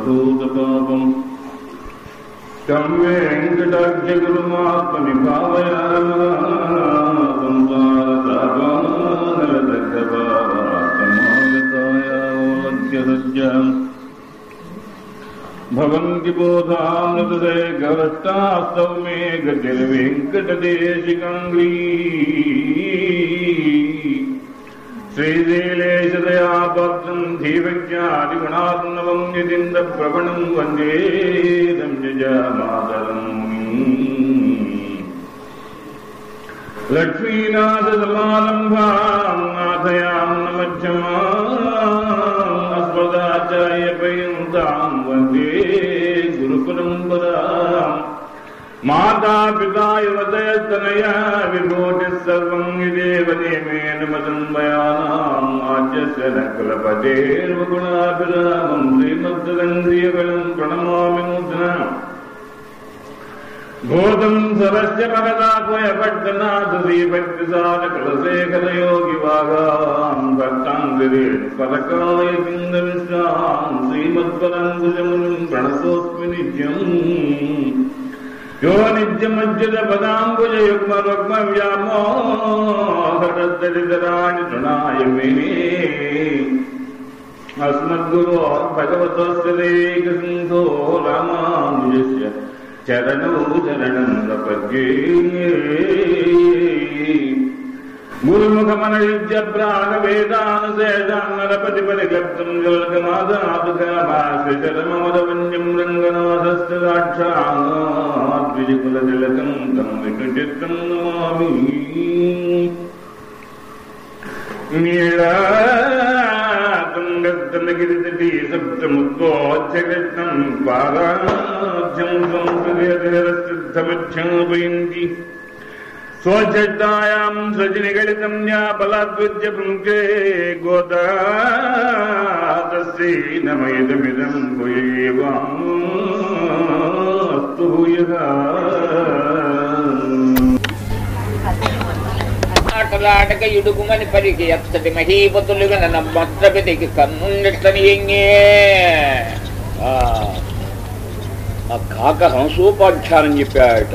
सर्वभूतपापम् तं वेङ्कटाख्यगुरुमात्मनि भावयामागतायावलक्ष्यसज्जाम् भवन्ति बोधामृतदे गवष्टास्तौ मे गतिर्वेङ्कटदेशिकाङ्ग्री श्रीशैलेशदया भक्तम् धीवज्ञादिगुणात्मवम् यदिन्दप्रवणम् वन्दे संयजामातरम् लक्ष्मीनाथसमारम्भाम् नाथयाम् न मध्यमाम् अस्मदाचार्यपर्यन्ताम् वन्दे गुरुपरम्पराम् माता पिता युवतयस्तनया विभूतिः सर्वम् यदेव नियमेन मदन्मयानाम् आद्यस्य न कुलपतेर्वगुणाभिरामम् श्रीमद्दन्द्रियगणम् प्रणमामि नूतना भूतम् सरस्य परदात्वयपट्टनाथश्रीभक्तिसारकुलशेखरयोगिवागाम् भक्ताङ्गिरेण परकाय पिन्दविश्राम् श्रीमत्पराङ्कुशमुनिम् प्रणतोऽस्मि नित्यम् यो नित्यमज्जुतपदाम्बुजयुग्मरुग्मव्यामोहरदरिदराणि तृणाय मे अस्मद्गुरो भगवतस्य देकसिन्धो रामानुजस्य चरणौ चरणं प्रपद्ये गुरुमुखमनयुज्य प्रागवेदानुशेषान्नरपतिपरिगर्तुम् जलकमादातुकाभाषचरममदवन्यम् रङ्गनाथस्य साक्षाद्विजकुलतिलकम् तम् विष्णुचित्तम् नमामि नीलातुङ्गस्तनगिरितटी सप्तमुद्वोच्चकृष्णम् पादाभ्यम् संस्कृतिरसिद्धमच्छापयन्ति स्वच्छतायाम् सजनिगलितम् या बलाद्विद्य पुङ्के गोदातस्यै नमयदमिदम् भूयेवास्तु भूयः ఆటలాటక ఇడుగుమని పలికి ఎత్తటి మహీపతులుగా నన్న భద్రపతికి కన్నుండెట్టనియంగే ఆ ఆ కాక హంసోపాఖ్యానం చెప్పాడట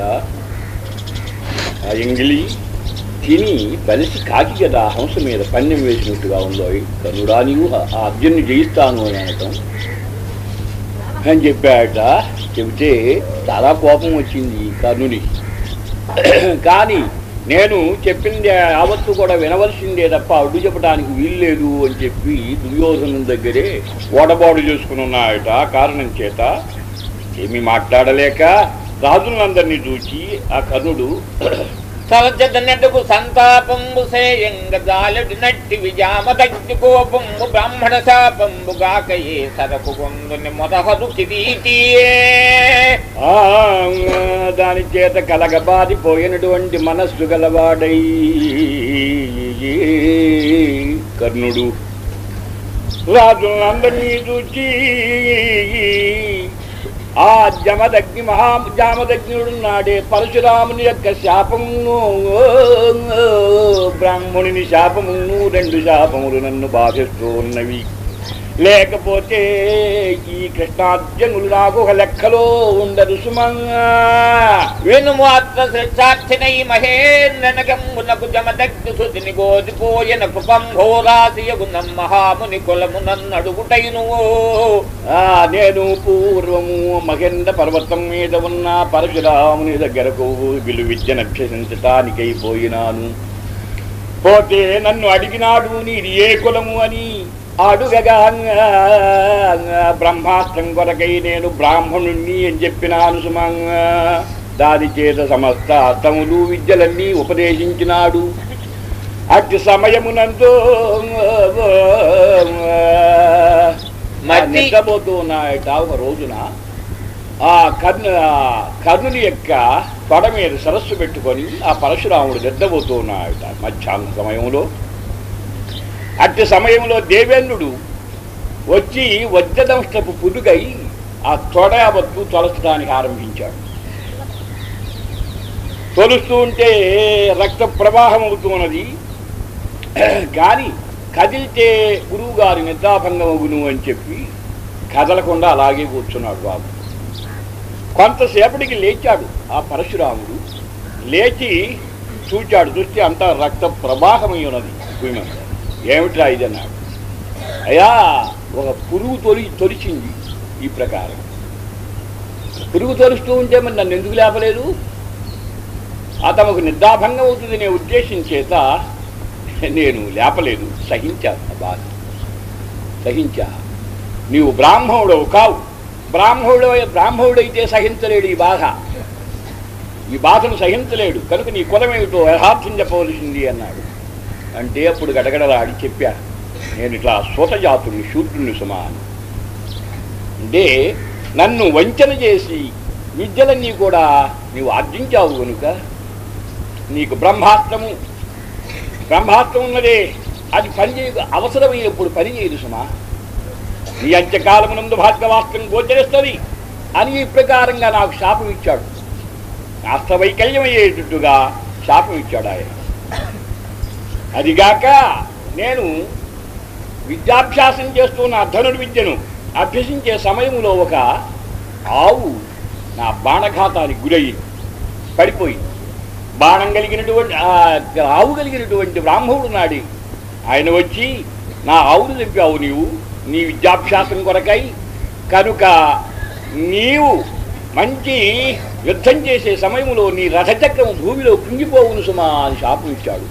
ఆ ఎంగిలి తిని బలిసి కాకి కదా హంస మీద పన్నెం వేసినట్టుగా ఉందో కనుడా నీవు ఆ అర్జున్ని జయిస్తాను అని అనటం అని చెప్పాడట చెబితే చాలా కోపం వచ్చింది కర్ణునికి కానీ నేను చెప్పింది యావత్తు కూడా వినవలసిందే తప్ప అడ్డు చెప్పడానికి వీల్లేదు అని చెప్పి దుర్యోధనం దగ్గరే ఓడబాడు చేసుకుని ఉన్నాయట ఆ కారణం చేత ఏమీ మాట్లాడలేక రాజులందరినీ చూచి ఆ కర్ణుడు సవచదనటుకు సంతాపంబు సేయంగ జాలడి నట్టి విజామ తగ్గి కోపంబు బ్రాహ్మణ శాపంబు గాకయే సరకు కొందుని మొదహదు కిరీటియే ఆ దాని చేత కలగబారిపోయినటువంటి మనస్సు గలవాడై కర్ణుడు రాజులందరినీ చూచి ఆ జమదగ్ని మహా జామదగ్నుడున్నాడే పరశురాముని యొక్క శాపమును బ్రాహ్మణుని శాపమును రెండు శాపములు నన్ను బాధిస్తూ ఉన్నవి లేకపోతే ఈ కృష్ణార్జునులు నాకు ఒక లెక్కలో ఉండరు సుమంగా వెనుమాత్ర శిక్షార్థినై మహేంద్రనగంబునకు జమదగ్ని సుతిని గోదిపోయన కృపంభోరాశియగుణం మహాముని కులమునన్నడుగుటైను ఆ నేను పూర్వము మహేంద్ర పర్వతం మీద ఉన్న పరశురాముని దగ్గరకు విలు విద్యను అభ్యసించటానికై పోయినాను పోతే నన్ను అడిగినాడు నీది ఏ కులము అని అడుగగా బ్రహ్మాస్త్రం కొరకై నేను బ్రాహ్మణుణ్ణి అని చెప్పినాను సుమంగా దాని చేత సమస్త అర్థములు విద్యలన్నీ ఉపదేశించినాడు అట్టి సమయమునందు మరి- నిద్రపోతూ ఉన్నాయట ఒక రోజున ఆ కర్ణ ఆ కర్ణుని యొక్క తొడ మీద సరస్సు పెట్టుకొని ఆ పరశురాముడు నిద్రపోతూ ఉన్నాయట మధ్యాహ్న సమయంలో అట్టి సమయంలో దేవేంద్రుడు వచ్చి వజ్రదంష్టపు పుదుగై ఆ తొడ యావత్తు తొలచడానికి ఆరంభించాడు తొలుస్తూ ఉంటే రక్త ప్రవాహం అవుతున్నది కానీ కదిలితే గురువు గారి నిద్రాభంగం అగును అని చెప్పి కదలకుండా అలాగే కూర్చున్నాడు బాబు కొంతసేపటికి లేచాడు ఆ పరశురాముడు లేచి చూచాడు చూస్తే అంతా రక్త ప్రవాహమై ఉన్నది భూమి మీద. ఏమిట్రా ఇది అన్నాడు అయ్యా ఒక పురుగు తొలి తొలిచింది ఈ ప్రకారం పురుగు తొలుస్తూ ఉంటే మరి నన్ను ఎందుకు లేపలేదు ఆ తమకు నిద్రాభంగం అవుతుందనే ఉద్దేశం చేత నేను లేపలేదు సహించాను ఆ బాధ సహించా నీవు బ్రాహ్మణుడవు కావు బ్రాహ్మణుడు బ్రాహ్మణుడైతే సహించలేడు ఈ బాధ ఈ బాధను సహించలేడు కనుక నీ కులమేమిటో యథార్థం చెప్పవలసింది అన్నాడు అంటే అప్పుడు గడగడలాడి చెప్పా నేను ఇట్లా సూతజాతుడిని శూద్రుని సుమా అని అంటే నన్ను వంచన చేసి విద్యలన్నీ కూడా నీవు ఆర్జించావు కనుక నీకు బ్రహ్మాస్త్రము బ్రహ్మాస్త్రం ఉన్నదే అది పని చేయ అవసరమైనప్పుడు పని చేయదు సుమా నీ అంత్యకాలమునందు భార్గవాస్త్రం గోచరిస్తుంది అని ఈ ప్రకారంగా నాకు శాపం ఇచ్చాడు అస్తవైకల్యం అయ్యేటట్టుగా శాపం ఇచ్చాడు ఆయన అదిగాక నేను విద్యాభ్యాసం చేస్తున్న ధనుడి విద్యను అభ్యసించే సమయంలో ఒక ఆవు నా బాణఘాతానికి గురయ్యింది పడిపోయింది బాణం కలిగినటువంటి ఆ ఆవు కలిగినటువంటి బ్రాహ్మణుడు నాడి ఆయన వచ్చి నా ఆవును చంపావు నీవు నీ విద్యాభ్యాసం కొరకై కనుక నీవు మంచి యుద్ధం చేసే సమయంలో నీ రథచక్రం భూమిలో కుంగిపోవును సుమా అని శాపం ఇచ్చాడు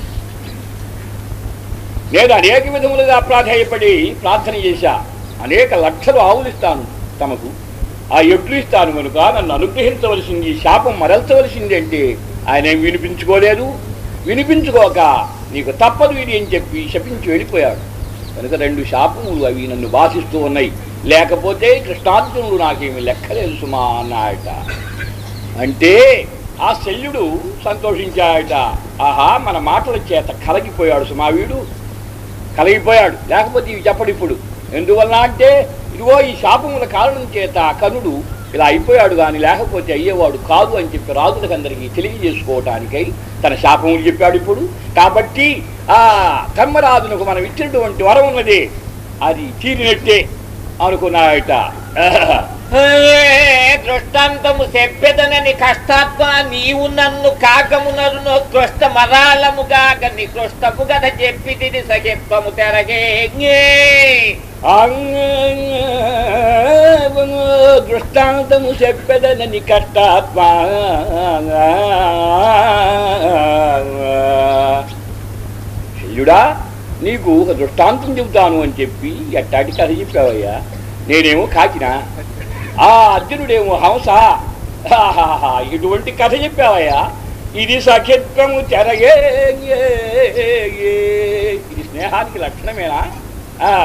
నేను అనేక విధములుగా ప్రాధాయపడి ప్రార్థన చేశా అనేక లక్షలు ఆవులు ఇస్తాను తమకు ఆ ఎడ్లు ఇస్తాను కనుక నన్ను అనుగ్రహించవలసింది శాపం మరల్చవలసింది అంటే ఆయన ఏం వినిపించుకోలేదు వినిపించుకోక నీకు తప్పదు ఇది అని చెప్పి శపించి వెళ్ళిపోయాడు కనుక రెండు శాపములు అవి నన్ను బాధిస్తూ ఉన్నాయి లేకపోతే కృష్ణార్జునుడు నాకేమి లెక్కలేదు సుమా అన్నాయట అంటే ఆ శల్యుడు సంతోషించాయట ఆహా మన మాటల చేత కలగిపోయాడు సుమా వీడు కలిగిపోయాడు లేకపోతే ఇవి చెప్పడు ఇప్పుడు ఎందువల్ల అంటే ఇదిగో ఈ శాపముల కారణం చేత కనుడు ఇలా అయిపోయాడు కానీ లేకపోతే అయ్యేవాడు కాదు అని చెప్పి రాజులకందరికీ తెలియజేసుకోవటానికై తన శాపములు చెప్పాడు ఇప్పుడు కాబట్టి ఆ ధర్మరాజునకు మనం ఇచ్చినటువంటి వరం ఉన్నది అది తీరినట్టే అనుకున్నాయట దృష్టాంతము చెప్పెదనని కష్టాత్మ నీవు నన్ను కాకమునరును కృష్ణ మరాళము కాక నీ కృష్ణపు కథ చెప్పిది సహిత్వము తెరగే దృష్టాంతము చెప్పెదనని కష్టాత్మ శల్యుడా నీకు ఒక దృష్టాంతం చెబుతాను అని చెప్పి ఎట్టాటి కథ చెప్పావయ్యా నేనేమో కాకినా ఆ అర్జునుడేమో హంస ఆహాహా, ఇటువంటి కథ చెప్పావయ్యా ఇది సఖ్యత్వము చెరగే ఇది స్నేహానికి లక్షణమేనా ఆ,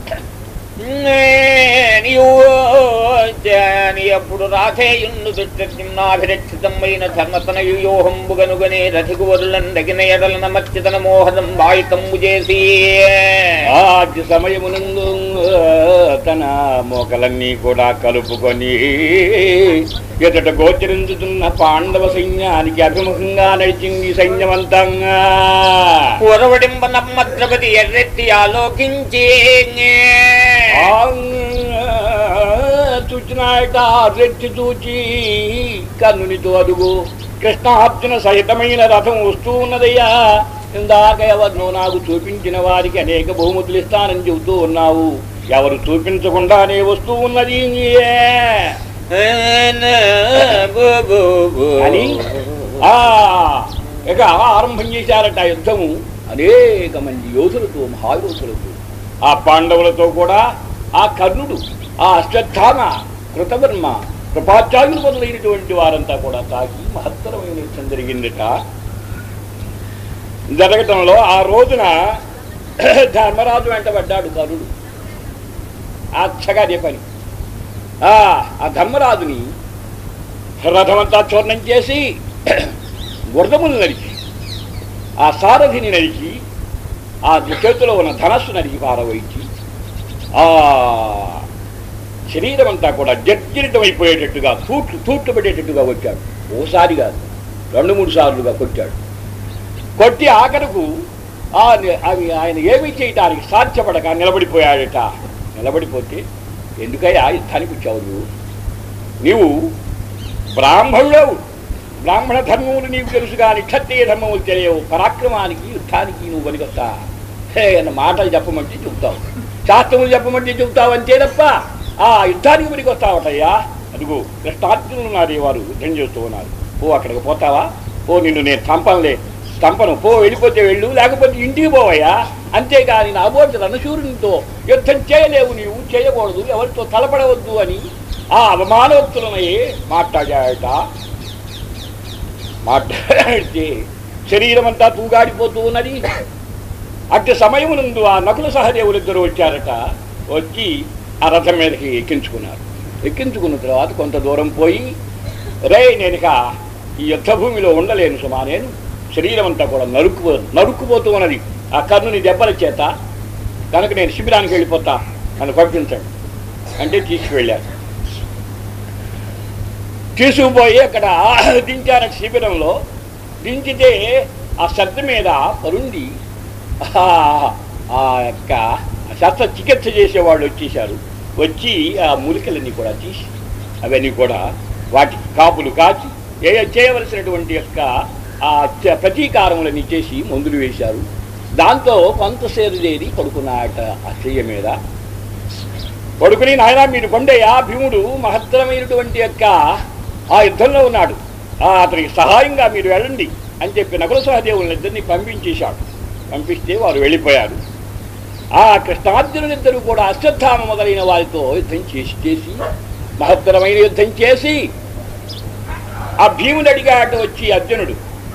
నీవు నీ అప్పుడు రాధేయున్ను దుష్టనాభిరక్షితమైన ధర్మతన వ్యూహంబుగనుగనే రథికు వరులందగిన ఎడల నమర్చితన మోహనం బాయితంబు చేసి ఆద్య సమయమునందు తన మోకలన్నీ కూడా కలుపుకొని ఎదుట గోచరించుతున్న పాండవ సైన్యానికి అభిముఖంగా నడిచింది సైన్యమంతంగా పురవడింబ నమ్మద్రపతి ఎర్రెత్తి ఆలోకించి చూచినాయట రెట్టి చూచి కన్నునితో అదుగు కృష్ణార్జున సహితమైన రథం వస్తూ ఉన్నదయ్యా ఇందాక ఎవరినో నాకు చూపించిన వారికి అనేక బహుమతులు ఇస్తానని చెబుతూ ఉన్నావు ఎవరు చూపించకుండానే వస్తూ ఉన్నది అని ఆ ఇక ఆరంభం చేశారట ఆ యుద్ధము అనేక మంది యోధులతో మహాయోధులతో ఆ పాండవులతో కూడా ఆ కర్ణుడు ఆ అశ్వత్థామ కృతవర్మ కృపాచార్యులు మొదలైనటువంటి వారంతా కూడా తాకి మహత్తరమైన యుద్ధం జరిగిందట జరగటంలో ఆ రోజున ధర్మరాజు వెంటబడ్డాడు కరుడు అచ్చగా పని ఆ ఆ ధర్మరాజుని రథమంతా చూర్ణం చేసి గుర్రములు నరికి ఆ సారథిని నరికి ఆ చేతిలో ఉన్న ధనస్సు నరికి పారవయించి ఆ శరీరం అంతా కూడా జర్జరితం అయిపోయేటట్టుగా తూట్లు తూట్లు పెట్టేటట్టుగా కొట్టాడు ఓసారి కాదు రెండు మూడు సార్లుగా కొట్టాడు కొట్టి ఆఖరకు ఆ అవి ఆయన ఏమీ చేయటానికి సాధ్యపడక నిలబడిపోయాడట నిలబడిపోతే ఎందుకయ్యా యుద్ధానికి వచ్చావు నువ్వు నీవు బ్రాహ్మణుడవు బ్రాహ్మణ ధర్మములు నీకు తెలుసు కానీ క్షత్రియ ధర్మములు తెలియవు పరాక్రమానికి యుద్ధానికి నువ్వు పనికొస్తా హే అన్న మాటలు చెప్పమంటే చెబుతావు శాస్త్రములు చెప్పమంటే చెబుతావు అంతే తప్ప ఆ యుద్ధానికి పనికొస్తావటయ్యా అదిగో కృష్ణార్జునులు ఉన్నారు వారు యుద్ధం చేస్తూ ఉన్నారు ఓ అక్కడికి పోతావా ఓ నిన్ను నేను చంపనులే చంపను పో వెళ్ళిపోతే వెళ్ళు లేకపోతే ఇంటికి పోవయ్యా అంతేగాని నా బోటి రణశూరునితో యుద్ధం చేయలేవు నీవు చేయకూడదు ఎవరితో తలపడవద్దు అని ఆ అవమానవక్తులనయే మాట్లాడాడట మాట్లాడితే శరీరం అంతా తూగాడిపోతూ ఉన్నది అట్టి సమయమునందు ఆ నకుల సహదేవులు ఇద్దరు వచ్చారట వచ్చి ఆ రథం మీదకి ఎక్కించుకున్నారు ఎక్కించుకున్న తర్వాత కొంత దూరం పోయి రే నేను ఇక ఈ యుద్ధ భూమిలో ఉండలేను సుమా నేను శరీరం అంతా కూడా నరుక్కుపో నరుక్కుపోతూ ఉన్నది ఆ కర్ణుని దెబ్బల చేత కనుక నేను శిబిరానికి వెళ్ళిపోతా నన్ను పంపించండి అంటే తీసుకువెళ్ళారు తీసుకుపోయి అక్కడ దించారు శిబిరంలో దించితే ఆ శ్రద్ధ మీద పరుండి ఆ ఆ యొక్క శస్త్ర చికిత్స చేసేవాళ్ళు వచ్చేసారు వచ్చి ఆ మూలికలన్నీ కూడా తీసి అవన్నీ కూడా వాటికి కాపులు కాచి ఏ చేయవలసినటువంటి యొక్క ఆ చ- ప్రతీకారములన్నీ చేసి మందులు వేశారు దాంతో కొంత సేరుదేరి పడుకున్నాట ఆ చెయ్య మీద పడుకుని నాయన మీరు కొండయ్యా భీముడు మహత్తరమైనటువంటి యొక్క ఆ యుద్ధంలో ఉన్నాడు ఆ అతనికి సహాయంగా మీరు వెళ్ళండి అని చెప్పి నకుల సహదేవులను ఇద్దరిని పంపించేశాడు పంపిస్తే వారు వెళ్ళిపోయారు ఆ కృష్ణార్జునులిద్దరూ కూడా అశ్వత్థామ మొదలైన వారితో యుద్ధం చేసి చేసి మహత్తరమైన యుద్ధం చేసి ఆ భీముడు అడిగాట వచ్చి అర్జునుడు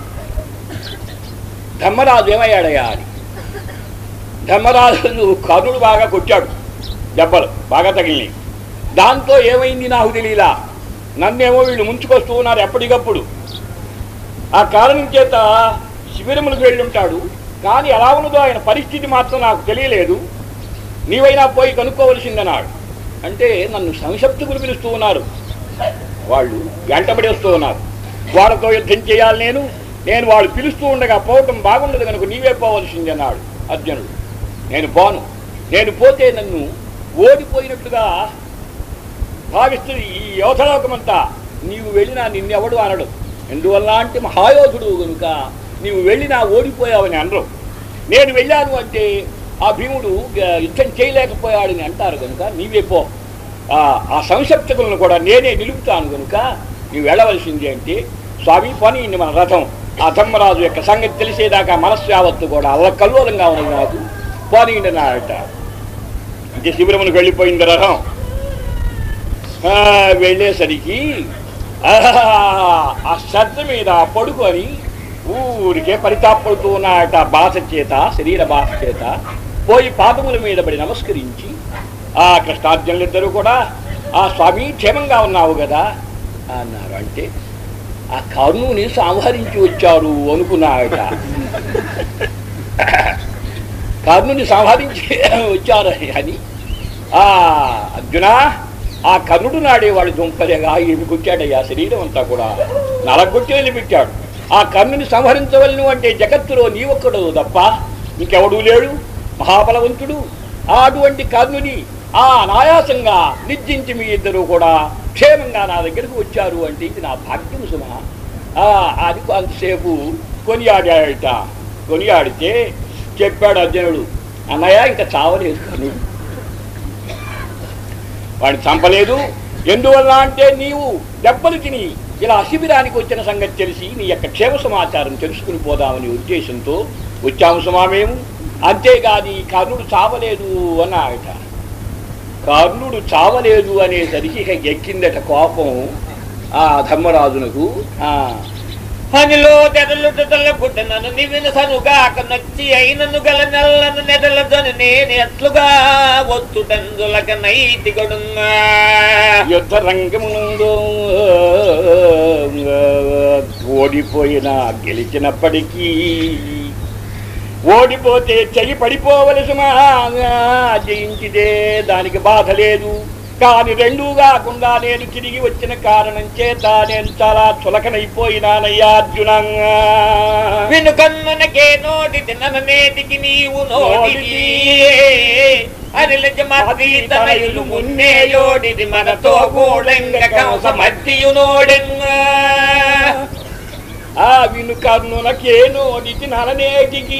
ధర్మరాజు ఏమయ్యాడయ్యా అని ధర్మరాజు కర్ణుడు బాగా కొట్టాడు దెబ్బలు బాగా తగిలినాయి దాంతో ఏమైంది నాకు తెలియలా నన్నేమో వీళ్ళు ముంచుకొస్తూ ఉన్నారు ఎప్పటికప్పుడు ఆ కారణం చేత శిబిరములకు వెళ్ళుంటాడు కానీ ఎలా ఉన్నదో ఆయన పరిస్థితి మాత్రం నాకు తెలియలేదు నీవైనా పోయి కనుక్కోవలసిందన్నాడు అంటే నన్ను సంశప్తుకులు పిలుస్తూ ఉన్నారు వాళ్ళు వెంటబడి వస్తూ ఉన్నారు వాళ్ళతో యుద్ధం చేయాలి నేను నేను వాళ్ళు పిలుస్తూ ఉండగా పోవటం బాగుండదు కనుక నీవే పోవలసింది అన్నాడు అర్జునుడు నేను పోను నేను పోతే నన్ను ఓడిపోయినట్లుగా భావిస్తుంది ఈ యోధలోకమంతా నీవు వెళ్ళినా నిన్నెవడు అనడు ఎందువల్ల అంటే మహాయోధుడు కనుక నీవు వెళ్ళినా ఓడిపోయావని అనరు నేను వెళ్ళాను అంటే ఆ భీముడు గ- యుద్ధం చేయలేకపోయాడని అంటారు కనుక నీవే పో ఆ ఆ సంశప్తకులను కూడా నేనే నిలుపుతాను కనుక నీవు వెళ్ళవలసింది అంటే స్వామి పని ఇన్ని మన రథం ఆ ధర్మరాజు యొక్క సంగతి తెలిసేదాకా మనస్సు యావత్తు కూడా అల్లకల్లోలంగా ఉన్నది నాకు పోనీయండి అన్నాడట అంటే శిబిరమునికి వెళ్ళిపోయింది రథం ఆ, వెళ్ళేసరికి ఆహా, ఆ శ్రద్ధ మీద పడుకొని ఊరికే పరితాపడుతూ ఉన్నాడట బాధ చేత శరీర బాధ చేత పోయి పాదముల మీద పడి నమస్కరించి ఆ కృష్ణార్జునులిద్దరూ కూడా ఆ స్వామి క్షేమంగా ఉన్నావు కదా అన్నారు అంటే ఆ కర్ణుని సంహరించి వచ్చారు అనుకున్నాడట కర్ణుని సంహరించి వచ్చారని అని ఆ అర్జున ఆ కర్ణుడు నాడేవాడు దుంపలేగా ఏమి కొట్టాడయ్యా శరీరం అంతా కూడా నలగొట్టి వదిలిపెట్టాడు ఆ కర్ణుని సంహరించవలను అంటే జగత్తులో నీ ఒక్కడు తప్ప ఇంకెవడూ లేడు మహాబలవంతుడు ఆ అటువంటి కర్ణుని ఆ నాయాసంగా నిర్జించి మీ ఇద్దరు కూడా క్షేమంగా నా దగ్గరకు వచ్చారు అంటే ఇది నా భాగ్యము సుమా ఆ, అది కొంతసేపు కొనియాడాడట కొనియాడితే చెప్పాడు అర్జునుడు అన్నయ్య ఇంకా చావలేదు కర్ణుడు వాడిని చంపలేదు ఎందువల్ల అంటే నీవు దెబ్బలు తిని ఇలా శిబిరానికి వచ్చిన సంగతి తెలిసి నీ యొక్క క్షేమ సమాచారం తెలుసుకుని పోదామని ఉద్దేశంతో వచ్చాము సుమా మేము అంతేగాని ఈ కర్ణుడు చావలేదు అన్నాడట కర్ణుడు చావలేదు అనేసరికి ఇక ఎక్కిందట కోపం ఆ ధర్మరాజునకు ఆ పనిలో తెరలుటల గుడ్డనను నివిన సనుగాక నచ్చి అయినను గల నెల్లను నెదలదని నేను ఎట్లుగా ఒత్తుటందులక నైతిగడున్నా యుద్ధ రంగమునందు ఓడిపోయిన గెలిచినప్పటికీ ఓడిపోతే చెయ్యి పడిపోవలసిన జయించితే దానికి బాధ లేదు కాని రెండూ కాకుండా నేను తిరిగి వచ్చిన కారణం చేత నేను చాలా చులకనైపోయినానయ్యా అర్జునంగా విను కన్నునకే నోటి నన్న నేటికి నీవు నోటికి అనిలజమీతనయులు మున్నేయోడిది మనతో గూడంగ కంస మధ్యయునోడెంగ ఆ విను కర్ణులకేనో నితి నలనేటికి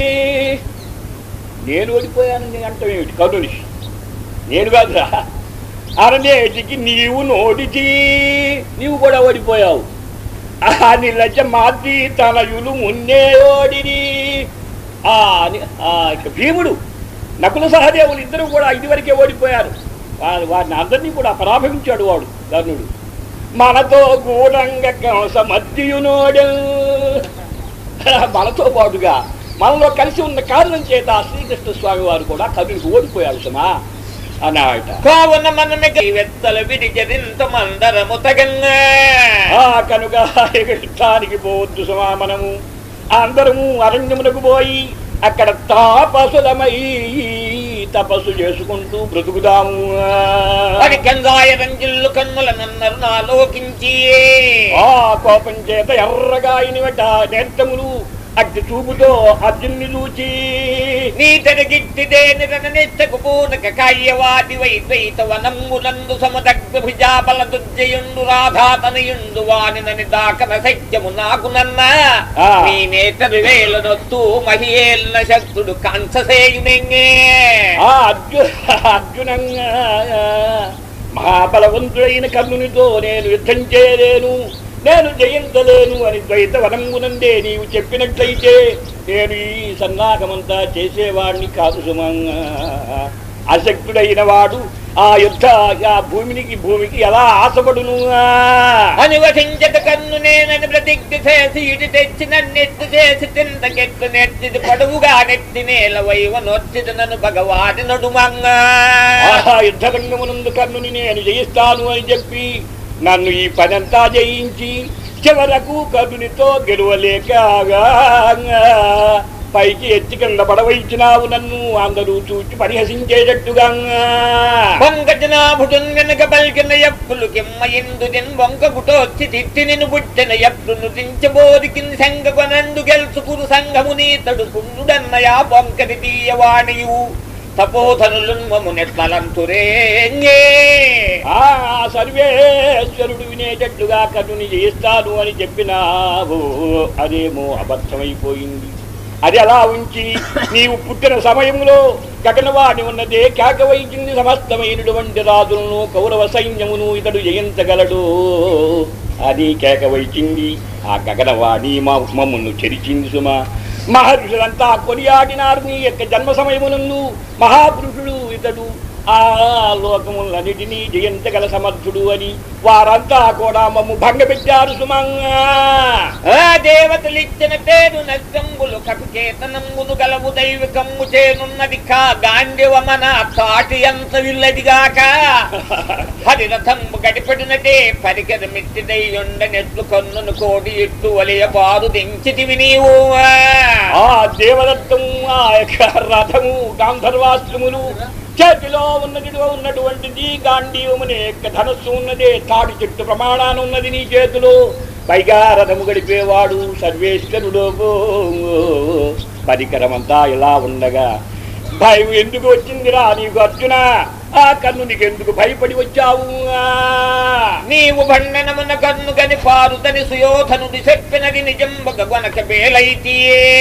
నేను ఓడిపోయాను నేను అంటావేమిటి కర్ణుడి నేను కాదురా అరనేటికి నీవు నోడితి నీవు కూడా ఓడిపోయావు ఆ నిలజ మాది తనయులు మున్నే ఓడిని ఆ ని- ఆ ఇక భీముడు నకుల సహదేవులు ఇద్దరు కూడా ఇదివరకే ఓడిపోయారు వారి వారిని అందరినీ కూడా పరాభవించాడు వాడు కర్ణుడు మనతో గూఢంగ కంస మధ్యునోడు మనతో పాటుగా మనలో కలిసి ఉన్న కారణం చేత శ్రీకృష్ణ స్వామి వారు కూడా కర్ణుడికి ఓడిపోయాడు సుమా అన్నాట కావున మనమిక వెత్తల విడిజరింత మందరము తగంగ ఆ కనుక యుద్ధానికి పోవద్దు సుమా మనము అందరము అరణ్యమునకు పోయి అక్కడ తాపసులమై తపస్సు చేసుకుంటూ బ్రతుకుదాము అది గంగాయ రంజిల్లు కన్నుల నన్నరు నాలోకించి ఆ కోపం చేత ఎర్రగా ఇనివట నేత్రములు అగ్ని చూపుతో అర్జున్ని చూచి నీతడి గిట్టిదే నిరన నెత్తకు పూనక కాయ్యవాది వైద్వైత వనమ్ములందు సమదగ్ధ భుజాబల దుర్జయుండు రాధాతనయుండు వానినని దాకన సత్యము నాకు నన్న ఆ. నీ నేతరు వేలనొత్తు మహిళ శక్తుడు కంససేయునెంగే ఆ అర్జు అర్జునంగా మహాబలవంతుడైన కర్ణునితో నేను యుద్ధం చేయలేను నేను జయించలేను అని ద్వైత వనంగునందే నీవు చెప్పినట్లయితే నేను ఈ సన్నాహమంతా చేసేవాడిని కాదు సుమంగా అశక్తుడైన వాడు ఆ యుద్ధ ఆ భూమినికి భూమికి ఎలా ఆశపడును అనువసించట కన్ను నేనని ప్రతిజ్ఞ చేసి ఇటు తెచ్చి నన్నెత్తి చేసి తింతకెత్తు నెత్తిది పడువుగా నెత్తి నేల వైవ నొచ్చిది నన్ను భగవాని నడుమంగ ఆ యుద్ధరంగమునందు కర్ణుని నేను జయిస్తాను అని చెప్పి నన్ను ఈ పనంతా జయించి చివరకు కర్ణునితో గెలవలేక పైకి ఎత్తి కింద పడవయించినావు నన్ను అందరూ చూచి పరిహసించేటట్టుగా పొంగజనాభుడున్ వెనుక పలికిన ఎప్పులు కిమ్మ ఇందుదిన్ వంక గుటొచ్చి తిట్టి నిన్ను పుట్టిన ఎప్పును దించబోదికిన్ సంగ కొనందు గెలుచుకురు సంఘము నీతడు పుణ్యుడన్నయా పొంకటి తీయవాణియు తపోధనులు మమునెట్లంతురేంగే ఆ సర్వేశ్వరుడు వినేటట్లుగా కర్ణుని చేస్తాను అని చెప్పినావు అదేమో అబద్ధమైపోయింది అది అలా ఉంచి నీవు పుట్టిన సమయంలో గగనవాణి ఉన్నదే కేకవైచింది సమస్తమైనటువంటి రాజులను కౌరవ సైన్యమును ఇతడు జయించగలడు అది కేకవైచింది ఆ గగనవాణి మా మమ్మల్ని చెరిచింది సుమా మహర్షులంతా కొనియాడినారు నీ యొక్క జన్మ సమయమునందు మహాపురుషుడు ఇతడు ఆ లోకములన్నిటినీ జయించగల సమర్థుడు అని వారంతా కూడా మమ్ము భంగపెట్టారు సుమంగా ఆ దేవతలిచ్చిన పేరు నష్టంబులు కపికేతనంబును గలవు దైవికమ్ము చేనున్నది కా గాండివమన తాటి అంత విల్లదిగాక హరిరథంబు గడిపెడినదే పరికర మిట్టిదయ్యుండ నెట్లు కన్నును కోడి ఇట్టు వలయ బారు దించితివి నీవు ఆ దేవదత్తము ఆ యొక్క రథము గాంధర్వాస్త్రములు చేతిలో ఉన్నది ఉన్నటువంటిది గాంధీవమునే యొక్క ధనస్సు ఉన్నదే తాడి చెట్టు ప్రమాణాన్ని ఉన్నది నీ చేతిలో పైగా రథము గడిపేవాడు సర్వేశ్వరుడు పరికరమంతా ఇలా ఉండగా భయం ఎందుకు వచ్చిందిరా నీకు అర్జున ఆ కన్నునికి ఎందుకు భయపడి వచ్చావు ఆ? నీవు బండనమున కన్ను గని పారుదని సుయోధనుడి చెప్పినది నిజంబగ గొనక బేలైతే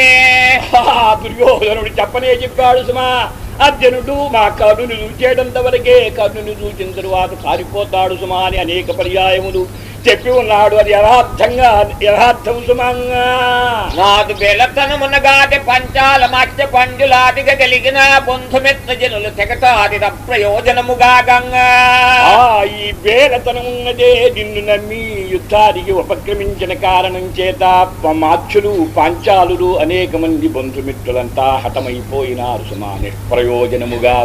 ఆ దుర్యోధనుడు చెప్పనే చెప్పాడు సుమా అర్జునుడు మా కర్ణుని చూచేటంత వరకే కర్ణుని చూచిన తరువాత పారిపోతాడు సుమా అని అనేక పర్యాయములు చెప్పి ఉన్నాడు అది యథార్థంగా యథార్థం సుమంగా నాదు బెలతనమునగాటి పంచాల మత్స్య పండులాదిగ కలిగిన బొంధుమెత్త జనులు తెగటాదిర ప్రయోజనముగా గంగా ఆ ఈ బేలతనం ఉన్నదే నిన్ను నమ్మి యుద్ధానికి ఉపక్రమించిన కారణం చేత మాచ్యులు పాంచాలులు అనేక మంది బంధుమిత్రులంతా హతమైపోయినారు సుమా నిష్ప్రయోజనముగా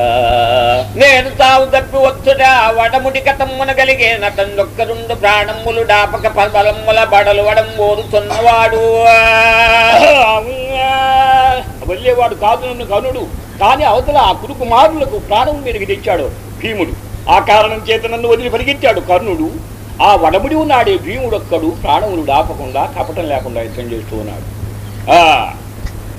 నేను తావు తప్పి వచ్చుడా వడముడి కతమ్మున కలిగే నతందొక్కరుండు ప్రాణములు డాపక బలముల బడలు వడం ఓరుతున్నవాడు వెళ్ళేవాడు కాదు నన్ను కనుడు కానీ అవతల ఆ కురుకుమారులకు ప్రాణం మీదకి తెచ్చాడు భీముడు ఆ కారణం చేత నన్ను వదిలి పరిగెత్తాడు కర్ణుడు ఆ వడముడి ఉన్నాడే భీముడొక్కడు ప్రాణములు దాపకుండా కపటం లేకుండా యుద్ధం చేస్తూ ఉన్నాడు ఆ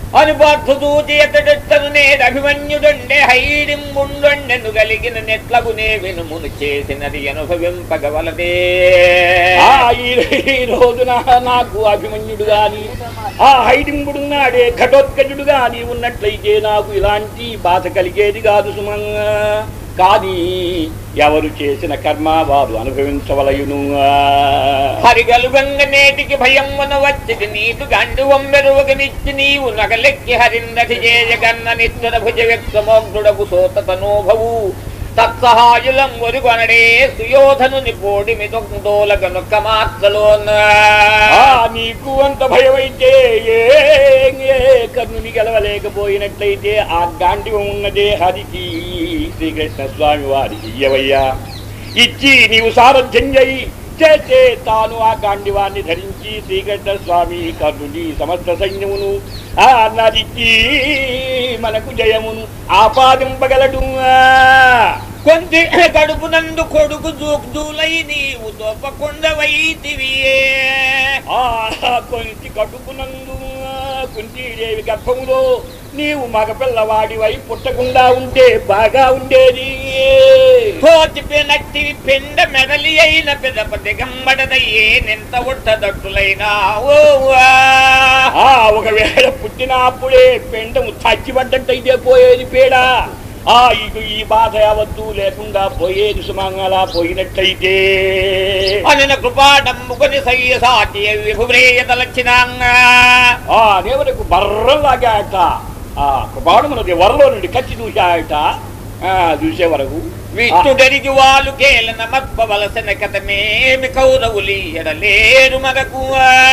అనుబద్ధు చూచేతడెత్తను నేడు అభిమన్యుడుండే హైడింబుండెను కలిగిన నెట్లగునే వినుమును చేసినది అనుభవింపగవలదే ఆ ఈ ఈ రోజున నాకు అభిమన్యుడు గాని ఆ హైడింపుడు నాడే ఘటోత్కజుడు గాని ఉన్నట్లయితే నాకు ఇలాంటి బాధ కలిగేది కాదు సుమంగా కానీ ఎవరు చేసిన కర్మ వారు అనుభవించవలయును హరిగలుగంగ నేటికి భయమున వచ్చిది నీటు గండు వంబెరువగనిచ్చి నీవు నగలెక్కి హరిందటి చేయగన్న నిత్యుల భుజ వ్యక్తమోగ్నుడకు సోత తనోభవు తత్సహాయులం ఒరుగొనడే సుయోధను నిపోడి మిదోలగనొక్క మాత్రలోన ఆ నీకు అంత భయమైతే ఏ ఏ కర్ణుని గెలవలేకపోయినట్లయితే ఆ గాండివం ఉన్నదే హరికి శ్రీకృష్ణ స్వామి వారికి ఇయ్యవయ్యా ఇచ్చి నీవు సారథ్యం చేయి చేస్తే తాను ఆ గాండివాన్ని ధరించి శ్రీకృష్ణ స్వామి కర్ణుని సమస్త సైన్యమును ఆ నరికి మనకు జయమును ఆపాదింపగలడు కొంది గడుపునందు కొడుకు జూలై నీవు తోపకుండవైతివియే ఆ కొంచి కడుపునందు కుంతీదేవి గర్భములో నీవు మగపిల్లవాడివై పుట్టకుండా ఉంటే బాగా ఉండేది తోచిపినట్టివి పిండ మెడలి అయిన పెదప దిగంబడదయ్యే నింత ఉట్టదట్టులైనా ఓ ఆ ఒకవేళ పుట్టినప్పుడే పెండము చచ్చిపడ్డట్టయితే పోయేది పేడ ఆ ఇటు ఈ బాధ యావత్తు లేకుండా పోయేది సుమంగళ పోయినట్టయితే అనిన కృపాడంబుకొని సయ్య సాటి విభురేయతలచ్చినాంగా ఆ దేవుడికి బర్రలాగాట ఆ కృపాణమునది వరలో నుండి కచ్చి చూశాయట ఆ చూసే వరకు విష్ణుడరికి వాళ్ళు కేలన మత్పవలసిన కథమేమి కౌరవులి ఎడలేరు మగకు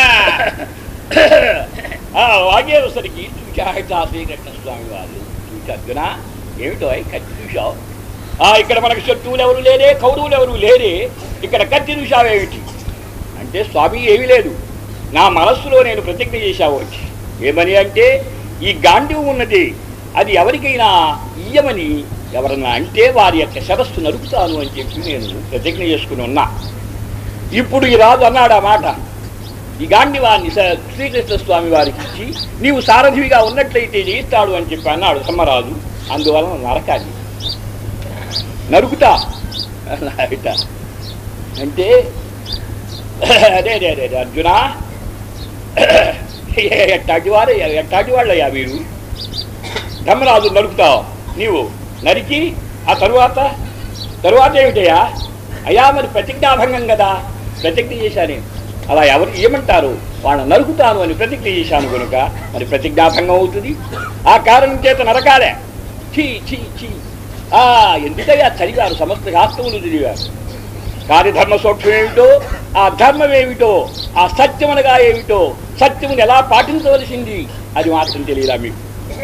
ఆ వాగేసరికి చూశాయట శ్రీకృష్ణ స్వామి వారు చూశార్జున ఏమిటో ఈ కత్తి చూశావు ఆ ఇక్కడ మనకు శత్రువులు ఎవరు లేరే కౌరవులు ఎవరు లేరే ఇక్కడ కత్తి చూశావేమిటి అంటే స్వామి ఏమీ లేదు నా మనస్సులో నేను ప్రతిజ్ఞ చేశావు వచ్చి ఏమని అంటే ఈ గాంధీవు ఉన్నది అది ఎవరికైనా ఇయ్యమని ఎవరన్నా అంటే వారి యొక్క శరస్సు నరుకుతాను అని చెప్పి నేను ప్రతిజ్ఞ చేసుకుని ఉన్నా ఇప్పుడు ఈ రాజు అన్నాడు ఆ మాట ఈ గాంధీవాన్ని స- శ్రీకృష్ణ స్వామి వారికి ఇచ్చి నీవు సారథివిగా ఉన్నట్లయితే జయిస్తాడు అని చెప్పి అన్నాడు ధర్మరాజు అందువలన నరకాలి నరుకుతా అన్నాడట. అంటే అదే అదే అదే అదే, అర్జున ఎట్టాటి వారే ఎట్టాటి వాళ్ళయ్యా మీరు ధర్మరాజు నరుకుతావు నీవు నరికి ఆ తరువాత తరువాత ఏమిటయ్యా అయ్యా మరి ప్రతిజ్ఞాభంగం కదా ప్రతిజ్ఞ చేశాను అలా ఎవరు ఏమంటారు వాళ్ళని నరుకుతాను అని ప్రతిజ్ఞ చేశాను కనుక మరి ప్రతిజ్ఞాభంగం అవుతుంది ఆ కారణం చేత నరకాలే చీ చీ చీ ఆ ఎందుకయ్యా చదివారు సమస్త శాస్త్రములు చదివారు కార్యధర్మ సూక్ష్మం ఏమిటో ఆ ధర్మం ఏమిటో ఆ సత్యం అనగా ఏమిటో సత్యమును ఎలా పాటించవలసింది అది మాత్రం తెలియదా మీకు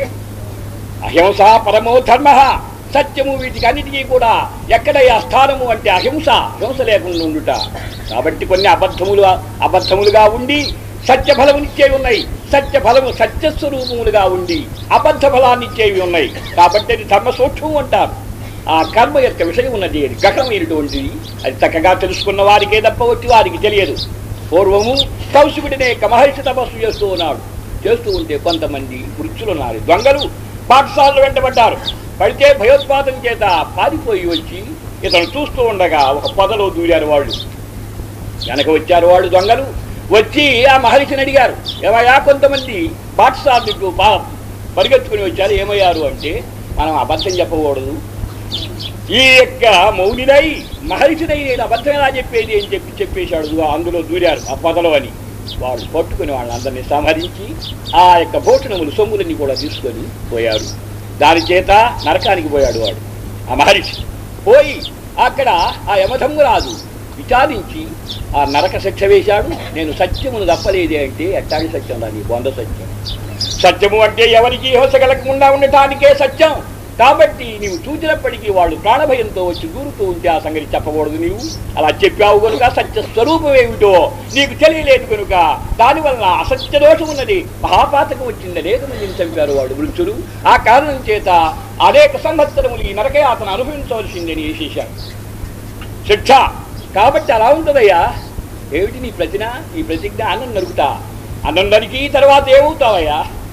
అహింస పరమో ధర్మ సత్యము వీటికి అన్నిటికీ కూడా ఎక్కడయ్యా స్థానము అంటే అహింస హింస లేకుండా ఉండుట కాబట్టి కొన్ని అబద్ధములు అబద్ధములుగా ఉండి సత్య ఫలమునిచ్చేవి ఉన్నాయి సత్య ఫలము సత్యస్వరూపములుగా ఉండి అబద్ధ ఫలాన్ని ఇచ్చేవి ఉన్నాయి కాబట్టి అది ధర్మ సూక్ష్మం అంటారు ఆ కర్మ యొక్క విషయం ఉన్నది అది గహమైనటువంటిది అది చక్కగా తెలుసుకున్న వారికే తప్ప వచ్చి వారికి తెలియదు పూర్వము కౌశికుడినే మహర్షి తపస్సు చేస్తూ ఉన్నాడు చేస్తూ ఉంటే కొంతమంది వృత్తులున్నారు దొంగలు పాఠశాలలో వెంటబడ్డారు పడితే భయోత్పాదం చేత పారిపోయి వచ్చి ఇతను చూస్తూ ఉండగా ఒక పొదలో దూరారు వాళ్ళు వెనక వచ్చారు వాళ్ళు దొంగలు వచ్చి ఆ మహర్షిని అడిగారు ఏమయ్యా కొంతమంది పాఠశాలకు బా పరిగెత్తుకుని వచ్చారు ఏమయ్యారు అంటే మనం అబద్ధం చెప్పకూడదు ఈ యొక్క మౌనినై మహర్షినై నేను అబద్ధం ఎలా చెప్పేది అని చెప్పి చెప్పేశాడు అందులో దూరారు ఆ పొదలో అని వాళ్ళు పట్టుకుని వాళ్ళందరినీ సంహరించి ఆ యొక్క భోషణములు సొమ్ములన్నీ కూడా తీసుకొని పోయారు దాని చేత నరకానికి పోయాడు వాడు ఆ మహర్షి పోయి అక్కడ ఆ యమధమ్మురాజు విచారించి ఆ నరక శిక్ష వేశాడు నేను సత్యమును తప్పలేదే అంటే ఎట్టాడి సత్యం రా నీ బొంద సత్యం సత్యము అంటే ఎవరికి హింస కలగకుండా ఉండటానికే సత్యం కాబట్టి నీవు చూసినప్పటికీ వాళ్ళు ప్రాణభయంతో వచ్చి దూరుతూ ఉంటే ఆ సంగతి చెప్పకూడదు నీవు అలా చెప్పావు కనుక సత్య స్వరూపం ఏమిటో నీకు తెలియలేదు కనుక దానివల్ల అసత్య దోషం ఉన్నది మహాపాతకం వచ్చింది అనేక మందిని చంపారు వాడు వృక్షులు ఆ కారణం చేత అనేక సంవత్సరములు ఈ నరకయాతను అనుభవించవలసిందని వేసేశారు శిక్ష కాబట్టి అలా ఉంటుందయ్యా ఏమిటి నీ ప్రతిన నీ ప్రతిజ్ఞ అన్నం నరుకుతా అన్నం నరికి తర్వాత ఏమవుతావయ్యా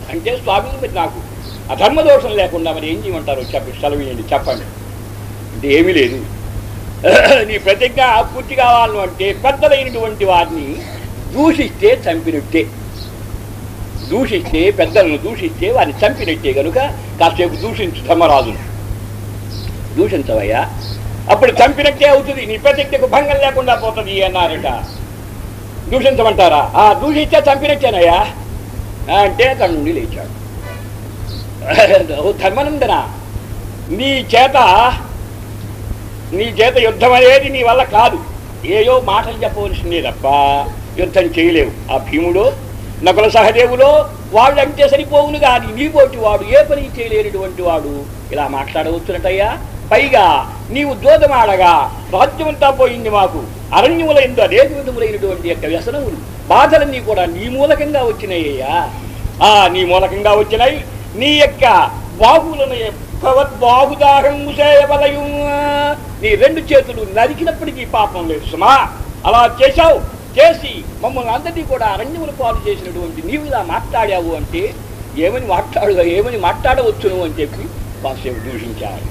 అంటే స్వామి మరి నాకు అధర్మదోషం లేకుండా మరి ఏం చేయమంటారు చెప్పి సెలవు చెప్పండి అంటే ఏమీ లేదు నీ ప్రతిజ్ఞ పూర్తి కావాలను అంటే పెద్దలైనటువంటి వారిని దూషిస్తే చంపినట్టే దూషిస్తే పెద్దలను దూషిస్తే వారిని చంపినట్టే కనుక కాసేపు దూషించు ధర్మరాజును దూషించవయ్యా అప్పుడు చంపినట్టే అవుతుంది నీ ప్రతిజ్ఞకు భంగం లేకుండా పోతుంది అన్నారట దూషించమంటారా ఆ దూషిస్తే చంపినట్టేనయ్యా ఆ, అంటే అక్కడి నుండి లేచాడు ఓ ధర్మనందన నీ చేత నీ చేత యుద్ధం అనేది నీ వల్ల కాదు ఏయో మాటలు చెప్పవలసిందే తప్ప యుద్ధం చేయలేవు ఆ భీముడు నకుల సహదేవులో వాళ్ళంటే సరిపోవును కానీ నీపోటి వాడు ఏ పని చేయలేనటువంటి వాడు ఇలా మాట్లాడవచ్చునటయ్యా పైగా నీవు దోదమాడగా రాజ్యమంతా పోయింది మాకు అరణ్యముల ఎందు అనేక విధములైనటువంటి యొక్క వ్యసనములు బాధలన్నీ కూడా నీ మూలకంగా వచ్చినాయ్యా ఆ నీ మూలకంగా వచ్చినాయి నీ యొక్క బాహువులను భగవద్బాహుదాహం ముసేయబలయు నీ రెండు చేతులు నరికినప్పటికీ పాపం లేదు సుమా అలా చేశావు చేసి మమ్మల్ని అందరినీ కూడా అరణ్యములు పాలు చేసినటువంటి నీవు ఇలా మాట్లాడావు అంటే ఏమని మాట్లాడు ఏమని మాట్లాడవచ్చును అని చెప్పి కాసేపు దూషించారు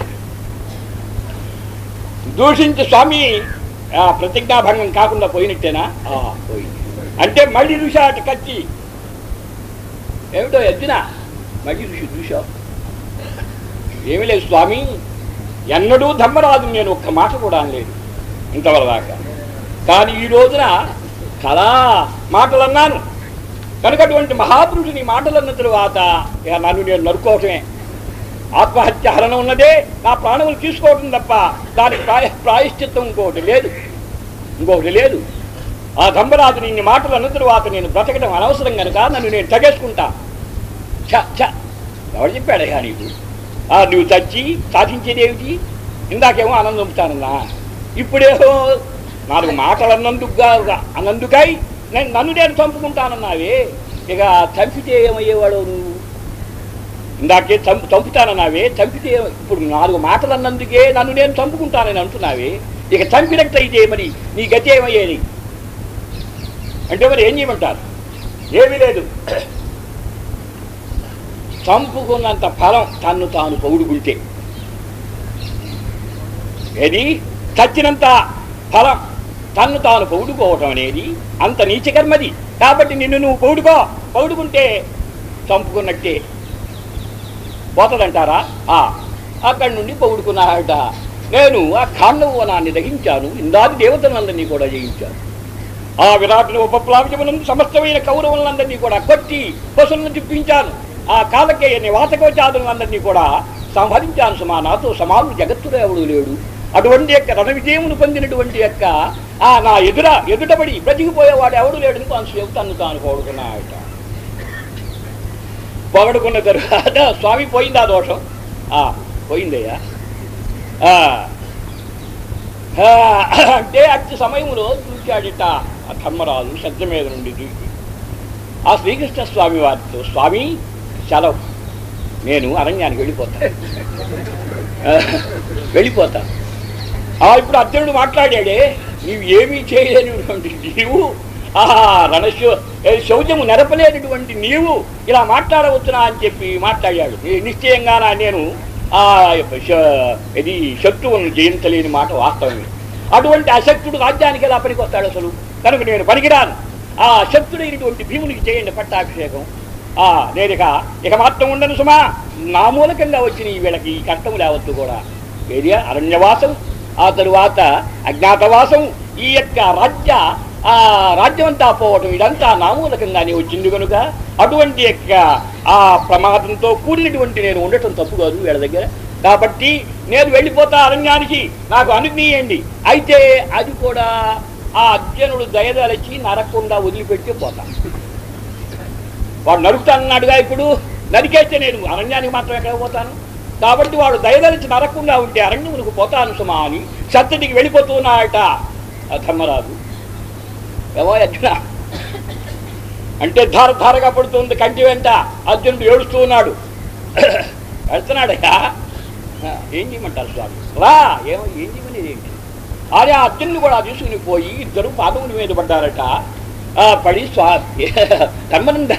దూషించి స్వామి ఆ, ప్రతిజ్ఞాభంగం కాకుండా పోయినట్టేనా ఆ, పోయింది అంటే మళ్ళీ చూశాట కచ్చి ఏమిటో ఎద్దున మళ్ళీ చూసి చూశావు ఏమీ లేదు స్వామి ఎన్నడూ ధర్మరాజు నేను ఒక్క మాట కూడా అనలేదు ఇంతవరదాకా కానీ ఈ రోజున కళా మాటలు అన్నాను కనుక అటువంటి మహాపురుషుని మాటలు అన్న తరువాత ఇక నన్ను నేను నరుకోవటమే ఆత్మహత్య హరణ ఉన్నదే నా ప్రాణములు తీసుకోవటం తప్ప దానికి ప్రాయ ప్రాయశ్చిత్తం ఇంకొకటి లేదు ఇంకొకటి లేదు ఆ ధర్మరాజు ఇన్ని మాటలు అన్న తరువాత నేను బ్రతకడం అనవసరం కనుక నన్ను నేను తగేసుకుంటా ఛ ఛ ఎవరు చెప్పాడయ్యా నీకు ఆ నువ్వు చచ్చి సాధించేది ఏమిటి ఇందాకేమో ఆనందం పొందుతానన్నా ఇప్పుడేమో నాలుగు మాటలు అన్నందుకు అన్నందుకై నేను నన్ను నేను చంపుకుంటానన్నావే ఇక చంపితే ఏమయ్యేవాడు నువ్వు ఇందాకే చంపు చంపుతానన్నావే చంపితే ఇప్పుడు నాలుగు మాటలు అన్నందుకే నన్ను నేను చంపుకుంటానని అంటున్నావే ఇక చంపినట్టయితే మరి నీ గతి ఏమయ్యేది అంటే మరి ఏం చేయమంటారు ఏమీ లేదు చంపుకున్నంత ఫలం తన్ను తాను పౌడుకుంటే ఏది చచ్చినంత ఫలం తన్ను తాను పౌడుకోవటం అనేది అంత నీచకర్మది కాబట్టి నిన్ను నువ్వు పౌడుకో పౌడుకుంటే చంపుకున్నట్టే పోతదంటారా ఆ అక్కడి నుండి పౌడుకున్నాడట నేను ఆ ఖాండవనాన్ని దహించాను ఇందాది దేవతలందరినీ కూడా జయించాను ఆ విరాటుని ఉపప్లావిజములను సమస్తమైన కౌరవులందరినీ కూడా కొట్టి పశువులను తిప్పించాను ఆ కాలకేయని వాతకోచాదులందరినీ కూడా సంహరించాను సుమా నాతో సమానుడు జగత్తులో ఎవడు లేడు అటువంటి యొక్క రణ విజయమును పొందినటువంటి యొక్క ఆ నా ఎదుర ఎదుటబడి బ్రతికిపోయేవాడు ఎవడు లేడని కొంతసేపు తను తాను పోడుకున్నాయట పొగడుకున్న తరువాత స్వామి పోయిందా దోషం ఆ పోయిందయ్యా ఆ, ఆ, అంటే అట్టి సమయంలో చూశాడిట ఆ ధర్మరాజు శ్రద్ధ మీద నుండి దూకి ఆ శ్రీకృష్ణ స్వామి వారితో స్వామి సెలవు నేను అరణ్యానికి వెళ్ళిపోతా ఆ, వెళ్ళిపోతా ఆ ఇప్పుడు అర్జునుడు మాట్లాడాడే నీవు ఏమీ చేయలేనిటువంటి నీవు ఆ రణశౌ ఏ శౌర్యము నెరపలేనటువంటి నీవు ఇలా మాట్లాడవచ్చునా అని చెప్పి మాట్లాడాడు నీ- నిశ్చయంగానా నేను ఆ శ- ఇది శత్రువులను జయించలేని మాట వాస్తవమే అటువంటి అశక్తుడు రాజ్యానికి ఎలా పనికొస్తాడు అసలు కనుక నేను పనికిరాను ఆ శక్తుడైనటువంటి భీమునికి చేయండి పట్టాభిషేకం ఆ నేను ఇక ఇక మాత్రం ఉండను సుమా నా మూలకంగా వచ్చిన ఈ వీళ్ళకి ఈ కష్టం లేవద్దు కూడా ఏది అరణ్యవాసం ఆ తరువాత అజ్ఞాతవాసం ఈ యొక్క రాజ్య ఆ రాజ్యమంతా పోవటం ఇదంతా నామూలకంగానే వచ్చింది కనుక అటువంటి యొక్క ఆ ప్రమాదంతో కూడినటువంటి నేను ఉండటం తప్పు కాదు వీళ్ళ దగ్గర కాబట్టి నేను వెళ్ళిపోతా అరణ్యానికి నాకు అనుజ్ఞీయండి అయితే అది కూడా ఆ అర్జునుడు దయదలచి నరకుండా వదిలిపెట్టి పోతా వాడు నరుకుతానన్నాడుగా ఇప్పుడు నరికేస్తే నేను అరణ్యానికి మాత్రం ఎక్కడ పోతాను కాబట్టి వాడు దయదలిచి నరకుండా ఉంటే అరణ్యమునకు పోతాను సుమా అని సత్తడికి వెళ్ళిపోతున్నాడట ఆ ధర్మరాజు ఏమో అర్జున అంటే ధార ధారగా పడుతుంది కంటి వెంట అర్జునుడు ఏడుస్తూ ఉన్నాడు వెళ్తున్నాడయ్యా ఆ, ఏం చేయమంటారు స్వామి రా ఏమో ఏం చేయమనేది ఏంటి అరే ఆ అర్జునుడు కూడా తీసుకుని పోయి ఇద్దరు పాదముల మీద పడ్డారట ఆ, పడి స్వా ధర్మనంద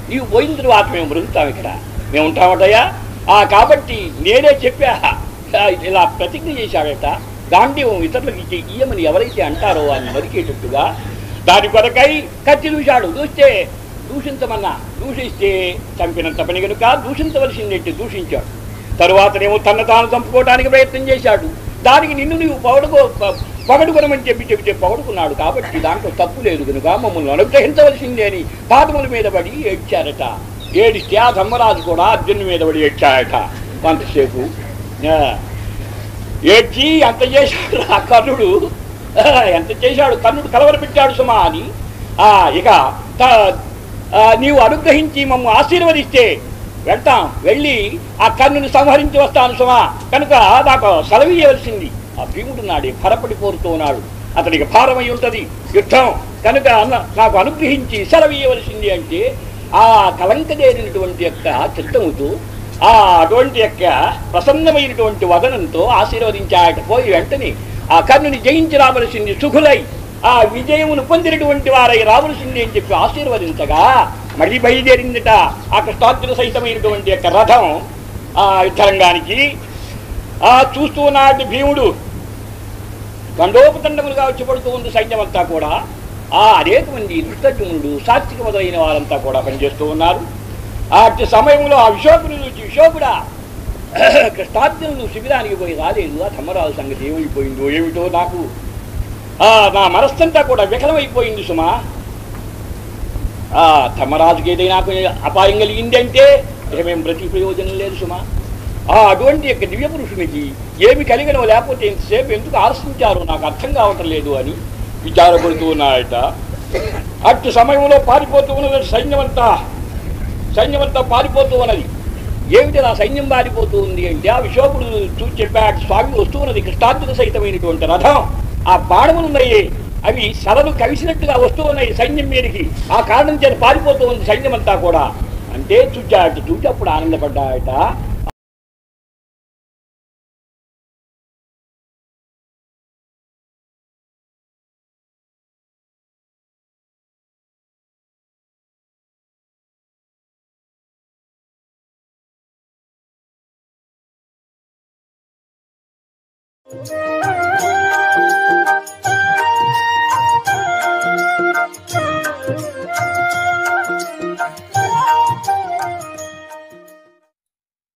నీవు పోయిన తర్వాత మేము బ్రతుకుతాం ఇక్కడ మేము ఉంటామటయ్యా ఆ కాబట్టి నేనే చెప్పా ఆ, ఇలా ప్రతిజ్ఞ చేశాడట గాంధీవం ఇతరులకు ఇచ్చే ఇయ్యమని ఎవరైతే అంటారో అని నరికేటట్టుగా దాని కొరకై కత్తి దూశాడు దూస్తే దూషించమన్నా దూషిస్తే చంపినంత పని కనుక దూషించవలసిందేంటి దూషించాడు తరువాతనేమో తన తాను చంపుకోవడానికి ప్రయత్నం చేశాడు దానికి నిన్ను నీవు పౌడుకో ప- పొగడుకొనమని చెప్పి చెబితే పొగడుకున్నాడు కాబట్టి దాంట్లో తప్పు లేదు కనుక మమ్మల్ని అనుగ్రహించవలసిందే అని పాదముల మీద పడి ఏడ్చారట ఏడిస్తే ఆ ధర్మరాజు కూడా అర్జును మీద పడి ఏడ్చాడట కొంతసేపు ఆ, ఏడ్చి ఎంత చేశాడు ఆ కర్ణుడు ఆ, ఎంత చేశాడు కర్ణుడు కలవరపెట్టాడు సుమా అని ఆ, ఇక త- ఆ, నీవు అనుగ్రహించి మమ్మ ఆశీర్వదిస్తే వెళ్తాం వెళ్ళి ఆ కర్ణుని సంహరించి వస్తాను సుమా కనుక నాకు సెలవీయవలసింది ఆ భీముడు నాడే భరపడి కోరుతూ ఉన్నాడు అతనికి భారమై ఉంటది యుద్ధం కనుక అన్న- నాకు అనుగ్రహించి సెలవీయవలసింది అంటే ఆ కలంకదేరినటువంటి యొక్క చిత్తముతో ఆ అటువంటి యొక్క ప్రసన్నమైనటువంటి వదనంతో ఆశీర్వదించాయట పోయి వెంటనే ఆ కర్ణుని జయించి రావలసింది సుఖులై ఆ విజయమును పొందినటువంటి వారై రావలసింది అని చెప్పి ఆశీర్వదించగా మళ్ళీ బయలుదేరిందట ఆ కృష్ణార్జున సహితమైనటువంటి యొక్క రథం ఆ యుద్ధరంగానికి ఆ చూస్తూ ఉన్నాడు భీముడు దండోపదండములుగా వచ్చి పడుతూ ఉంది సైన్యమంతా కూడా ఆ అనేక మంది దుష్టజనుడు సాత్విక మొదలైన వారంతా కూడా పనిచేస్తూ ఉన్నారు ఆ అట్టి సమయంలో ఆ విశోకుని చూసి విశోకుడా కృష్ణార్జునుడు శిబిరానికి పోయి రాలేదు ఆ ధర్మరాజు సంగతి ఏమైపోయిందో ఏమిటో నాకు ఆ నా మనస్సంతా కూడా వికలమైపోయింది సుమా ఆ ధర్మరాజుకి ఏదైనా కొంచెం అపాయం కలిగింది అంటే ఇక మేము ప్రతి ప్రయోజనం లేదు సుమా ఆ అటువంటి యొక్క దివ్య పురుషునికి ఏమి కలిగనో లేకపోతే ఇంతసేపు ఎందుకు ఆలోచించారో నాకు అర్థం కావటం లేదు అని విచారపడుతూ ఉన్నాయట అటు సమయంలో పారిపోతూ ఉన్నది సైన్యమంతా సైన్యమంతా పారిపోతూ ఉన్నది ఏమిటి నా సైన్యం పారిపోతూ ఉంది అంటే ఆ విశోకుడు చూసి చెప్పాడు స్వామి వస్తూ ఉన్నది కృష్ణార్జున సహితమైనటువంటి రథం ఆ బాణములు ఉన్నాయి అవి సరలు కవిసినట్టుగా వస్తూ ఉన్నాయి సైన్యం మీదకి ఆ కారణం చేత పారిపోతూ ఉంది సైన్యం అంతా కూడా అంటే చూచాడు చూచి అప్పుడు ఆనందపడ్డాయట Thank you.